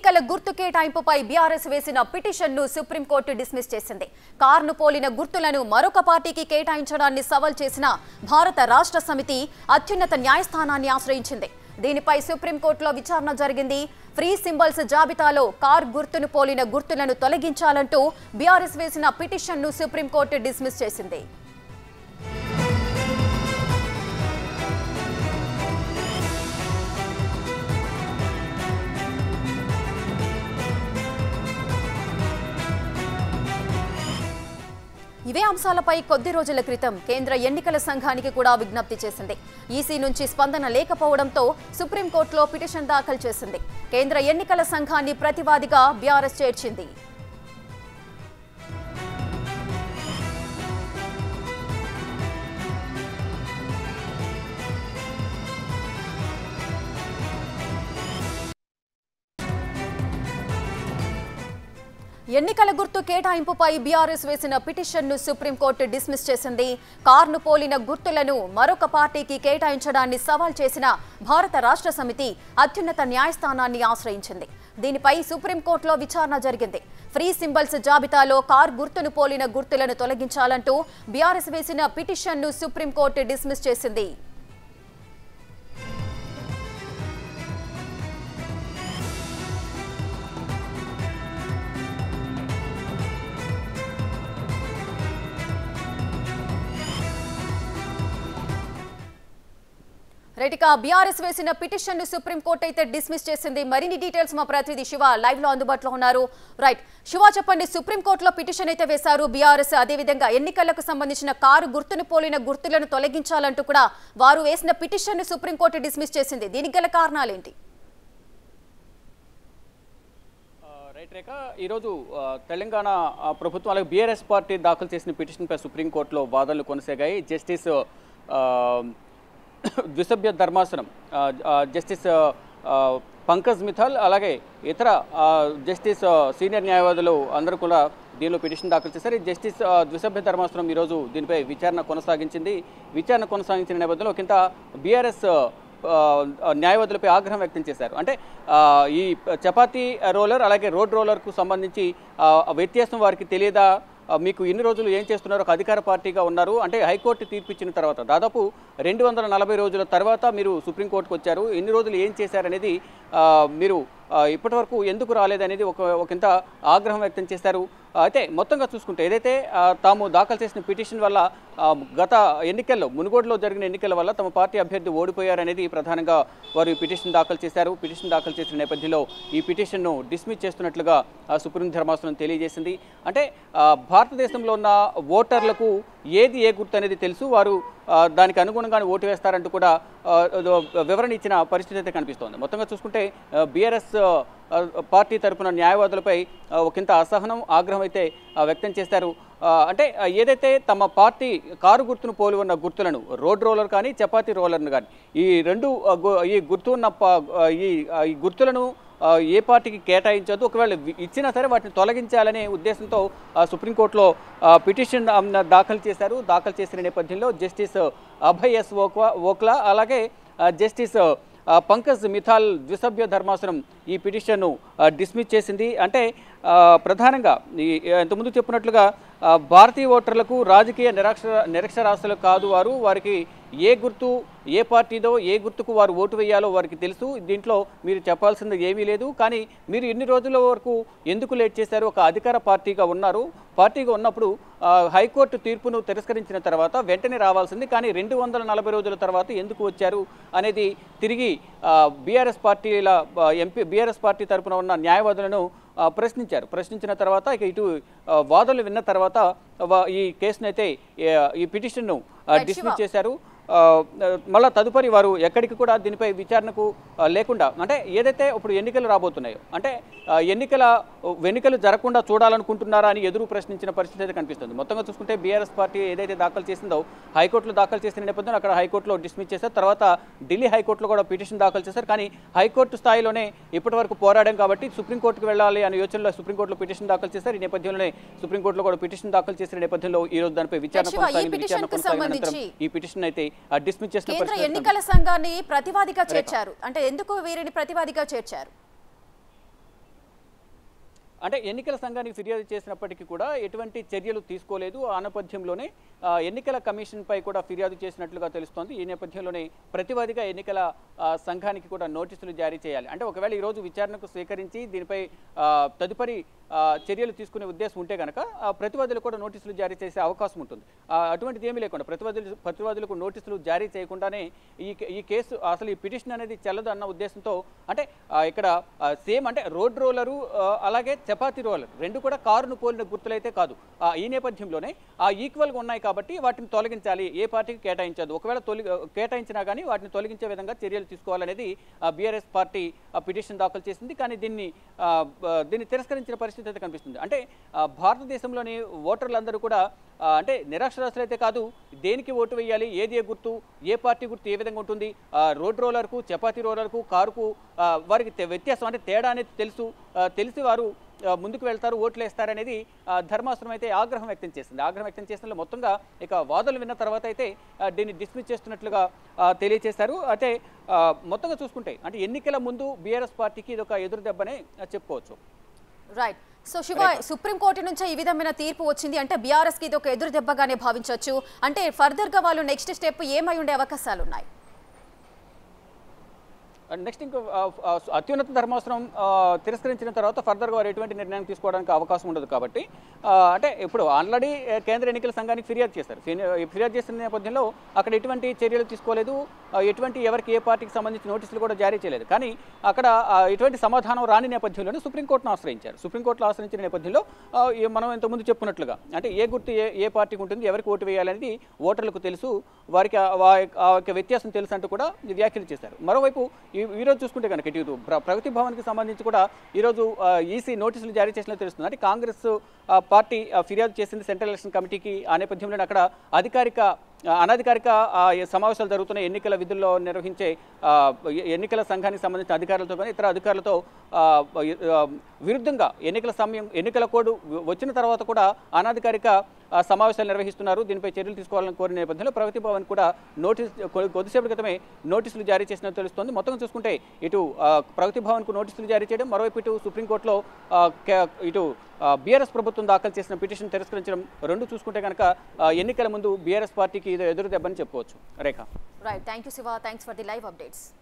ఎన్నికల గుర్తు కేటాయింపుపై బీఆర్ఎస్ వేసిన పిటిషన్ను సుప్రీంకోర్టు డిస్మిస్ చేసింది కార్ను పోలిన గుర్తులను మరొక పార్టీకి కేటాయించడాన్ని సవాల్ చేసిన భారత రాష్ట్ర సమితి అత్యున్నత న్యాయస్థానాన్ని ఆశ్రయించింది దీనిపై సుప్రీంకోర్టులో విచారణ జరిగింది ఫ్రీ సింబల్స్ జాబితాలో కార్ గుర్తును పోలిన గుర్తులను తొలగించాలంటూ బీఆర్ఎస్ వేసిన పిటిషన్ను సుప్రీంకోర్టు డిస్మిస్ చేసింది ఇవే అంశాలపై కొద్ది రోజుల క్రితం కేంద్ర ఎన్నికల సంఘానికి కూడా విజ్ఞప్తి చేసింది ఈసీ నుంచి స్పందన లేకపోవడంతో సుప్రీంకోర్టులో పిటిషన్ దాఖలు చేసింది కేంద్ర ఎన్నికల సంఘాన్ని ప్రతివాదిగా బీఆర్ఎస్ చేర్చింది ఎన్నికల గుర్తు కేటాయింపుపై బీఆర్ఎస్ వేసిన పిటిషన్ను సుప్రీంకోర్టు డిస్మిస్ చేసింది కార్ను పోలిన గుర్తులను మరొక పార్టీకి కేటాయించడాన్ని సవాల్ చేసిన భారత రాష్ట్ర సమితి అత్యున్నత న్యాయస్థానాన్ని ఆశ్రయించింది దీనిపై సుప్రీంకోర్టులో విచారణ జరిగింది ఫ్రీ సింబల్స్ జాబితాలో కార్ గుర్తును పోలిన గుర్తులను తొలగించాలంటూ బీఆర్ఎస్ వేసిన పిటిషన్ను సుప్రీంకోర్టు డిస్మిస్ చేసింది రైట్ ఇక బీఆర్ఎస్ వేసిన పిటిషన్ ను సుప్రీంకోర్టు అయితే డిస్మిస్ చేసింది మరిన్ని డీటెయిల్స్ మా ప్రతినిధి శివ లైవ్ లో అందుబాటులో ఉన్నారు రైట్ శివ చెప్పండి సుప్రీంకోర్టులో పిటిషన్ అయితే వేశారు బీఆర్ఎస్ అదేవిధంగా ఎన్నికలకు సంబంధించిన కారు గుర్తును పోలిన గుర్తులను తొలగించాలంటూ కూడా వారు వేసిన పిటిషన్ ను సుప్రీంకోర్టు డిస్మిస్ చేసింది దీనికి గల కారణాలేంటి ఆ, రైట్ రేఖ ఈరోజు ఆ, తెలంగాణ ఆ, ప్రభుత్వం అలాగే బీఆర్ఎస్ పార్టీ దాఖలు చేసిన పిటిషన్పై సుప్రీంకోర్టులో వాదనలు కొనసాగాయి జస్టిస్ ఆ, ద్విసభ్య ధర్మాసనం ఆ, ఆ, జస్టిస్ ఆ, పంకజ్ మిథాల్ అలాగే ఇతర ఆ, జస్టిస్ ఆ, సీనియర్ న్యాయవాదులు అందరూ కూడా దీనిలో పిటిషన్ దాఖలు చేశారు ఈ జస్టిస్ ఆ, ద్విసభ్య ధర్మాసనం ఈరోజు దీనిపై విచారణ కొనసాగించింది విచారణ కొనసాగించిన నేపథ్యంలో కింద బీఆర్ఎస్ ఆ, న్యాయవాదులపై ఆగ్రహం వ్యక్తం చేశారు అంటే ఆ, ఈ చపాతీ రోలర్ అలాగే రోడ్ రోలర్కు సంబంధించి ఆ, వ్యత్యాసం వారికి తెలియదా ఆ, మీకు ఇన్ని రోజులు ఏం చేస్తున్నారు ఒక అధికార పార్టీగా ఉన్నారు అంటే హైకోర్టు తీర్పు ఇచ్చిన తర్వాత దాదాపు రెండు వందల నలభై రోజుల తర్వాత మీరు సుప్రీంకోర్టుకు వచ్చారు ఎన్ని రోజులు ఏం చేశారనేది ఆ, మీరు ఆ, ఇప్పటివరకు ఎందుకు రాలేదనేది ఒక ఒకంత ఆగ్రహం వ్యక్తం చేశారు అయితే మొత్తంగా చూసుకుంటే ఏదైతే ఆ, తాము దాఖలు చేసిన పిటిషన్ వల్ల ఆ, గత ఎన్నికల్లో మునుగోడులో జరిగిన ఎన్నికల వల్ల తమ పార్టీ అభ్యర్థి ఓడిపోయారనేది ప్రధానంగా వారు ఈ పిటిషన్ దాఖలు చేశారు పిటిషన్ దాఖలు చేసిన నేపథ్యంలో ఈ పిటిషన్ను డిస్మిస్ చేస్తున్నట్లుగా ఆ, సుప్రీం ధర్మాసనం తెలియజేసింది అంటే ఆ, భారతదేశంలో ఉన్న ఓటర్లకు ఏది ఏ గుర్తు అనేది తెలుసు వారు ఆ, దానికి అనుగుణంగానే ఓటు వేస్తారంటూ కూడా ఆ, ఏదో వివరణ ఇచ్చిన పరిస్థితి అయితే కనిపిస్తోంది మొత్తంగా చూసుకుంటే బీఆర్ఎస్ పార్టీ తరపున న్యాయవాదులపై ఆ, ఒకంత అసహనం ఆగ్రహం అయితే ఆ, వ్యక్తం చేశారు ఆ, అంటే ఆ, ఏదైతే తమ పార్టీ కారు గుర్తును పోలి ఉన్న గుర్తులను రోడ్ రోలర్ కానీ చపాతీ రోలర్ను కానీ ఈ రెండు ఆ, గు- ఈ గుర్తు ఉన్న ప- ఆ, ఈ ఆ, ఈ గుర్తులను ఆ, ఏ పార్టీకి కేటాయించొద్దు ఒకవేళ వి- ఇచ్చినా సరే వాటిని తొలగించాలనే ఉద్దేశంతో ఆ, సుప్రీంకోర్టులో ఆ, పిటిషన్ ఆ, దాఖలు చేశారు దాఖలు చేసిన నేపథ్యంలో జస్టిస్ అభయ్ ఎస్ ఓక్వా ఓక్లా అలాగే ఆ, జస్టిస్ ఆ, పంకజ్ మిథాల్ ద్విసభ్య ధర్మాసనం ఈ పిటిషన్ను ఆ, డిస్మిస్ చేసింది అంటే ఆ, ప్రధానంగా ఈ ఇంతకుముందు చెప్పినట్లుగా ఆ, భారతీయ ఓటర్లకు రాజకీయ నిరక్షర నిరక్షరాస్యులు కాదు వారు వారికి ఏ గుర్తు ఏ పార్టీదో ఏ గుర్తుకు వారు ఓటు వేయాలో వారికి తెలుసు దీంట్లో మీరు చెప్పాల్సింది ఏమీ లేదు కానీ మీరు ఇన్ని రోజుల వరకు ఎందుకు లేట్ చేశారు ఒక అధికార పార్టీగా ఉన్నారు పార్టీగా ఉన్నప్పుడు ఆ, హైకోర్టు తీర్పును తిరస్కరించిన తర్వాత వెంటనే రావాల్సింది కానీ రెండు వందల నలభై రోజుల తర్వాత ఎందుకు వచ్చారు అనేది తిరిగి బీఆర్ఎస్ పార్టీల ఆ, ఎంపీ బీఆర్ఎస్ పార్టీ తరపున ఉన్న న్యాయవాదులను ఆ, ప్రశ్నించారు ప్రశ్నించిన తర్వాత ఇక ఇటు ఆ, వాదనలు విన్న తర్వాత వా- ఈ కేసును అయితే ఈ పిటిషన్ను Right, డిస్మిస్ Shiva. చేశారు ఆ, మళ్ళా తదుపరి వారు ఎక్కడికి కూడా దీనిపై విచారణకు ఆ, లేకుండా అంటే ఏదైతే ఇప్పుడు ఎన్నికలు రాబోతున్నాయో అంటే ఆ, ఎన్నికల ఎన్నికలు జరగకుండా చూడాలనుకుంటున్నారా అని ఎదురు ప్రశ్నించిన పరిస్థితి అయితే కనిపిస్తుంది మొత్తంగా చూసుకుంటే బీఆర్ఎస్ పార్టీ ఏదైతే దాఖలు చేసిందో హైకోర్టులో దాఖలు చేసిన నేపథ్యంలో అక్కడ హైకోర్టులో డిస్మిస్ చేశారు తర్వాత ఢిల్లీ హైకోర్టులో కూడా పిటిషన్ దాఖలు చేశారు కానీ హైకోర్టు స్థాయిలోనే ఇప్పటి వరకు పోరాడాం కాబట్టి సుప్రీంకోర్టుకు వెళ్ళాలి అనే యోచనలో సుప్రీంకోర్టులో పిటిషన్ దాఖలు చేశారు ఈ నేపథ్యంలోనే సుప్రీంకోర్టులో కూడా పిటిషన్ దాఖలు చేసిన నేపథ్యంలో ఈ రోజు దానిపై విచారణ శివ, ఈ కొనసాగింది విచారణ పిటిషన్కు కొనసాగిన అనంతరం సంబంధించి ఈ పిటిషన్ అయితే డిస్మిస్ చేసిన కేంద్ర పరిస్థితి ఎన్నికల సంఘాన్ని ప్రతివాదిగా చేర్చారు అంటే ఎందుకు వీరిని ప్రతివాదిగా చేర్చారు అంటే ఎన్నికల సంఘానికి ఫిర్యాదు చేసినప్పటికీ కూడా ఎటువంటి చర్యలు తీసుకోలేదు ఆ నేపథ్యంలోనే ఆ, ఎన్నికల కమిషన్పై కూడా ఫిర్యాదు చేసినట్లుగా తెలుస్తోంది ఈ నేపథ్యంలోనే ప్రతివాదిగా ఎన్నికల ఆ, సంఘానికి కూడా నోటీసులు జారీ చేయాలి అంటే ఒకవేళ ఈరోజు విచారణకు స్వీకరించి దీనిపై ఆ, తదుపరి ఆ, చర్యలు తీసుకునే ఉద్దేశం ఉంటే కనుక ఆ, ప్రతివాదులు కూడా నోటీసులు జారీ చేసే అవకాశం ఉంటుంది ఆ, అటువంటిది ఏమీ లేకుండా ప్రతివాదులు ప్రతివాదులకు నోటీసులు జారీ చేయకుండానే ఈ కే- ఈ కేసు అసలు ఈ పిటిషన్ అనేది చెల్లదు అన్న ఉద్దేశంతో అంటే ఆ, ఇక్కడ సేమ్ అంటే రోడ్ రోలరు ఆ, అలాగే చపాతీ రోలర్ రెండు కూడా కారును పోలిన గుర్తులైతే కాదు ఆ, ఈ నేపథ్యంలోనే ఆ ఈక్వల్గా ఉన్నాయి కాబట్టి వాటిని తొలగించాలి ఏ పార్టీకి కేటాయించదు ఒకవేళ తొలి కేటాయించినా కానీ వాటిని తొలగించే విధంగా చర్యలు తీసుకోవాలనేది బీఆర్ఎస్ పార్టీ ఆ, పిటిషన్ దాఖలు చేసింది కానీ దీన్ని ఆ, బ- దీన్ని తిరస్కరించిన పరిస్థితి అయితే కనిపిస్తుంది అంటే ఆ, భారతదేశంలోని ఓటర్లందరూ కూడా ఆ, అంటే నిరక్షరాస్యులు అయితే కాదు దేనికి ఓటు వేయాలి ఏది ఏ గుర్తు ఏ పార్టీ గుర్తు ఏ విధంగా ఉంటుంది ఆ, రోడ్ రోలర్కు చపాతీ రోలర్కు కారుకు ఆ, వారికి తె- వ్యత్యాసం అంటే తేడా అనేది తెలుసు ఆ, తెలిసి వారు ఆ, ముందుకు వెళ్తారు ఓట్లు వేస్తారనేది ఆ, ధర్మాసనం అయితే ఆగ్రహం వ్యక్తం చేసింది ఆగ్రహం వ్యక్తం చేసిన మొత్తంగా ఇక వాదనలు విన్న తర్వాత అయితే ఆ, దీన్ని డిస్మిస్ చేస్తున్నట్లుగా ఆ, తెలియజేశారు అయితే ఆ, మొత్తంగా చూసుకుంటే అంటే ఎన్నికల ముందు బీఆర్ఎస్ పార్టీకి ఇది ఒక ఎదురు దెబ్బనే ఆ, చెప్పుకోవచ్చు రైట్ సో శివ సుప్రీంకోర్టు నుంచి ఈ విధమైన తీర్పు వచ్చింది అంటే బీఆర్ఎస్ కి ఇది ఒక ఎదురు దెబ్బగానే భావించవచ్చు అంటే ఫర్దర్ గా వాళ్ళు నెక్స్ట్ స్టెప్ ఏమై ఉండే అవకాశాలు ఉన్నాయి అండ్ నెక్స్ట్ ఇంకో ఆ, ఆ, అత్యున్నత ధర్మాసనం ఆ, తిరస్కరించిన తర్వాత ఫర్దర్గా వారు ఎటువంటి నిర్ణయం తీసుకోవడానికి అవకాశం ఉండదు కాబట్టి ఆ, అంటే ఇప్పుడు ఆల్రెడీ కేంద్ర ఎన్నికల సంఘానికి ఫిర్యాదు చేశారు ఫిర్యా- ఫిర్యాదు చేసిన నేపథ్యంలో అక్కడ ఎటువంటి చర్యలు తీసుకోలేదు ఆ, ఎటువంటి ఎవరికి ఏ పార్టీకి సంబంధించి నోటీసులు కూడా జారీ చేయలేదు కానీ అక్కడ ఆ, ఎటువంటి సమాధానం రాని నేపథ్యంలోనే సుప్రీంకోర్టును ఆశ్రయించారు సుప్రీంకోర్టులో ఆశ్రయించిన నేపథ్యంలో ఆ, ఈ మనం ఇంతకుముందు చెప్పుకున్నట్లుగా అంటే ఏ గుర్తు ఏ ఏ పార్టీకి ఉంటుంది ఎవరికి ఓటు వేయాలనేది ఓటర్లకు తెలుసు వారికి ఆ వా- ఆ యొక్క వ్యత్యాసం తెలుసు అంటూ కూడా వ్యాఖ్యలు చేశారు మరోవైపు ఈ ఈరోజు చూసుకుంటే కనుక ఇటు ప్ర- ప్రగతి భవన్కి సంబంధించి కూడా ఈరోజు ఈసీ నోటీసులు జారీ చేసినట్టు తెలుస్తుంది అంటే కాంగ్రెస్ ఆ, పార్టీ ఆ, ఫిర్యాదు చేసింది సెంట్రల్ ఎలక్షన్ కమిటీకి ఆ నేపథ్యంలో అక్కడ అధికారిక ఆ, అనధికారిక ఆ, ఈ సమావేశాలు జరుగుతున్న ఎన్నికల విధుల్లో నిర్వహించే ఆ, ఎ- ఎన్నికల సంఘానికి సంబంధించిన అధికారులతో కానీ ఇతర అధికారులతో ఆ, ఆ, విరుద్ధంగా ఎన్నికల సమయం ఎన్నికల కోడ్ వచ్చిన తర్వాత కూడా అనధికారిక ఆ, సమావేశాలు నిర్వహిస్తున్నారు దీనిపై చర్యలు తీసుకోవాలని కోరిన నేపథ్యంలో ప్రగతి భవన్ కూడా నోటీస్ కొ- కొద్దిసేపటి క్రితమే నోటీసులు జారీ చేసినట్టు తెలుస్తోంది మొత్తం చూసుకుంటే ఇటు ఆ, ప్రగతి భవన్కు నోటీసులు జారీ చేయడం మరోవైపు ఇటు సుప్రీంకోర్టులో ఆ, కే- ఇటు బీఆర్ఎస్ ప్రభుత్వం దాఖలు చేసిన పిటిషన్ తిరస్కరించడం రెండు చూసుకుంటే కనుక ఆ, ఎన్నికల ముందు బీఆర్ఎస్ పార్టీకి ఇది ఎదురు దెబ్బని చెప్పుకోవచ్చు Rekha right thank you Shiva thanks for the live updates